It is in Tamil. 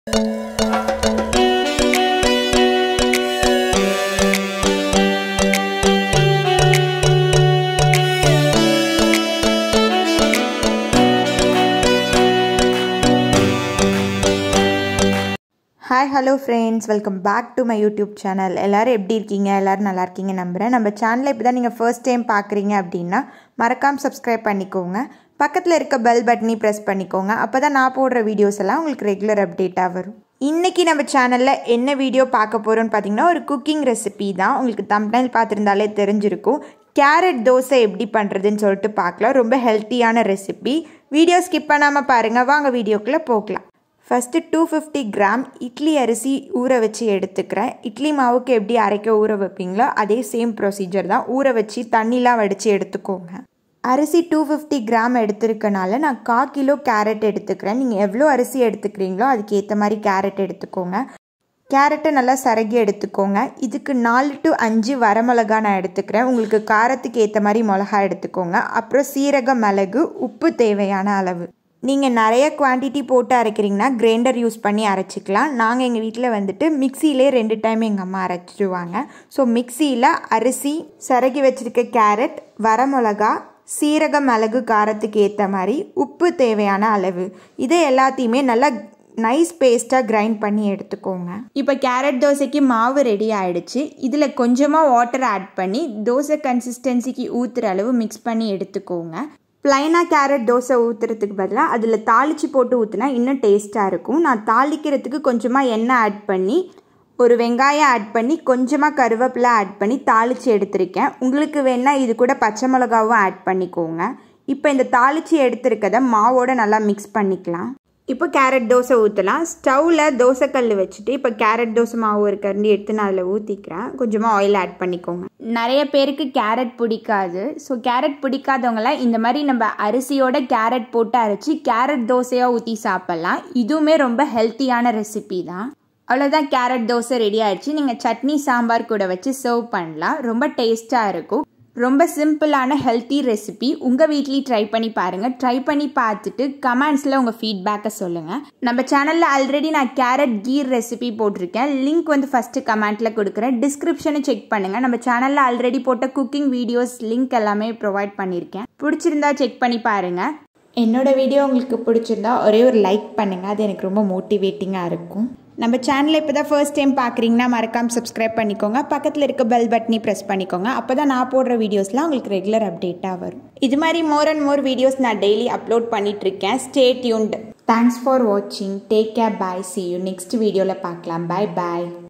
hi hello friends welcome back to my YouTube channel எல்லோரும் எப்படி இருக்கீங்க எல்லோரும் நல்லா இருக்கீங்க நம்புகிறேன் நம்ம சேனலை இப்போ தான் நீங்கள் ஃபர்ஸ்ட் டைம் பார்க்குறீங்க அப்படின்னா மறக்காமல் சப்ஸ்கிரைப் பண்ணிக்கோங்க பக்கத்தில் இருக்க பெல் பட்டனி ப்ரெஸ் பண்ணிக்கோங்க அப்போ தான் நான் போடுற வீடியோஸ் எல்லாம் உங்களுக்கு ரெகுலர் அப்டேட்டாக வரும் இன்றைக்கி நம்ம சேனலில் என்ன வீடியோ பார்க்க போகிறோன்னு பார்த்தீங்கன்னா ஒரு குக்கிங் ரெசிபி தான் உங்களுக்கு தம்ப்னைல் பார்த்துருந்தாலே தெரிஞ்சிருக்கும் கேரட் தோசை எப்படி பண்ணுறதுன்னு சொல்லிட்டு பார்க்கலாம் ரொம்ப ஹெல்த்தியான ரெசிபி வீடியோ ஸ்கிப் பண்ணாமல் பாருங்கள் வாங்க வீடியோக்குள்ளே போகலாம் first two fifty gram idli அரிசி ஊற வச்சு எடுத்துக்கிறேன் இட்லி மாவுக்கு எப்படி அரைக்க ஊற வைப்பீங்களோ அதே சேம் ப்ரொசீஜர் தான் ஊற வச்சு தண்ணிலாம் வடித்து எடுத்துக்கோங்க அரிசி டூ ஃபிஃப்டி கிராம் எடுத்துருக்கனால நான் கா கிலோ கேரட் எடுத்துக்கிறேன் நீங்கள் எவ்வளோ அரிசி எடுத்துக்கிறீங்களோ அதுக்கு ஏற்ற மாதிரி கேரட் எடுத்துக்கோங்க கேரட்டை நல்லா சரகி எடுத்துக்கோங்க இதுக்கு நாலு டு அஞ்சு வரமிளகா நான் எடுத்துக்கிறேன் உங்களுக்கு காரத்துக்கு ஏற்ற மாதிரி மிளகா எடுத்துக்கோங்க அப்புறம் சீரக மிளகு உப்பு தேவையான அளவு நீங்கள் நிறைய குவான்டிட்டி போட்டு அரைக்கிறீங்கன்னா கிரைண்டர் யூஸ் பண்ணி அரைச்சிக்கலாம் நாங்கள் எங்கள் வீட்டில் வந்துட்டு மிக்சியிலே ரெண்டு டைம் எங்கள் அம்மா அரைச்சிடுவாங்க ஸோ மிக்சியில் அரிசி சரகி வச்சுருக்க கேரட் வரமிளகா சீரக மிளகு காரத்துக்கு ஏற்ற மாதிரி உப்பு தேவையான அளவு இதை எல்லாத்தையுமே நல்லா நைஸ் பேஸ்ட்டாக கிரைண்ட் பண்ணி எடுத்துக்கோங்க இப்போ கேரட் தோசைக்கு மாவு ரெடி ஆகிடுச்சு இதில் கொஞ்சமாக வாட்டர் ஆட் பண்ணி தோசை கன்சிஸ்டன்சிக்கு ஊற்றுற அளவு மிக்ஸ் பண்ணி எடுத்துக்கோங்க ப்ளைனாக கேரட் தோசை ஊற்றுறதுக்கு பதிலாக அதில் தாளித்து போட்டு ஊற்றினா இன்னும் டேஸ்ட்டாக இருக்கும் நான் தாளிக்கிறதுக்கு கொஞ்சமாக எண்ணெய் ஆட் பண்ணி ஒரு வெங்காயம் ஆட் பண்ணி கொஞ்சமாக கருவேப்பிலை ஆட் பண்ணி தாளித்து எடுத்திருக்கேன் உங்களுக்கு வேணால் இது கூட பச்சை மிளகாவும் ஆட் பண்ணிக்கோங்க இப்போ இந்த தாளித்து எடுத்துருக்கதை மாவோட நல்லா மிக்ஸ் பண்ணிக்கலாம் இப்போ கேரட் தோசை ஊற்றலாம் ஸ்டவ்வில் தோசைக்கல் வச்சுட்டு இப்போ கேரட் தோசை மாவு ஒரு கரண்டி எடுத்து நான் அதில் ஊற்றிக்கிறேன் கொஞ்சமாக ஆயில் ஆட் பண்ணிக்கோங்க நிறைய பேருக்கு கேரட் பிடிக்காது ஸோ கேரட் பிடிக்காதவங்களாம் இந்த மாதிரி நம்ம அரிசியோட கேரட் போட்டு அரைச்சி கேரட் தோசையாக ஊற்றி சாப்பிட்லாம் இதுவுமே ரொம்ப ஹெல்த்தியான ரெசிபி தான் அவ்வளோதான் கேரட் தோசை ரெடி ஆயிடுச்சு நீங்கள் சட்னி சாம்பார் கூட வச்சு சர்வ் பண்ணலாம் ரொம்ப டேஸ்ட்டாக இருக்கும் ரொம்ப சிம்பிளான ஹெல்த்தி ரெசிபி உங்கள் வீட்லேயும் ட்ரை பண்ணி பாருங்கள் ட்ரை பண்ணி பார்த்துட்டு கமெண்ட்ஸில் உங்கள் ஃபீட்பேக்கை சொல்லுங்கள் நம்ம சேனலில் ஆல்ரெடி நான் கேரட் கீர் ரெசிபி போட்டிருக்கேன் லிங்க் வந்து ஃபஸ்ட்டு கமெண்ட்டில் கொடுக்குறேன் டிஸ்கிரிப்ஷனை செக் பண்ணுங்கள் நம்ம சேனலில் ஆல்ரெடி போட்ட குக்கிங் வீடியோஸ் லிங்க் எல்லாமே ப்ரொவைட் பண்ணியிருக்கேன் பிடிச்சிருந்தா செக் பண்ணி பாருங்கள் என்னோட வீடியோ உங்களுக்கு பிடிச்சிருந்தா ஒரே ஒரு லைக் பண்ணுங்கள் அது எனக்கு ரொம்ப மோட்டிவேட்டிங்காக இருக்கும் நம்ம சேனலை இப்போ தான் ஃபர்ஸ்ட் டைம் பார்க்குறீங்கன்னா மறக்காமல் சப்ஸ்கிரைப் பண்ணிக்கோங்க பக்கத்தில் இருக்க பெல் பட்டனி ப்ரெஸ் பண்ணிக்கோங்க அப்போ தான் நான் போடுற வீடியோஸ்லாம் உங்களுக்கு ரெகுலர் அப்டேட்டாக வரும் இது மாதிரி மோர் அண்ட் மோர் வீடியோஸ் நான் டெய்லி அப்லோட் பண்ணிகிட்ருக்கேன் ஸ்டே டியூன்ட் தேங்க்ஸ் ஃபார் வாட்சிங் take care bye see you next வீடியோவில் பார்க்கலாம் பாய் பாய்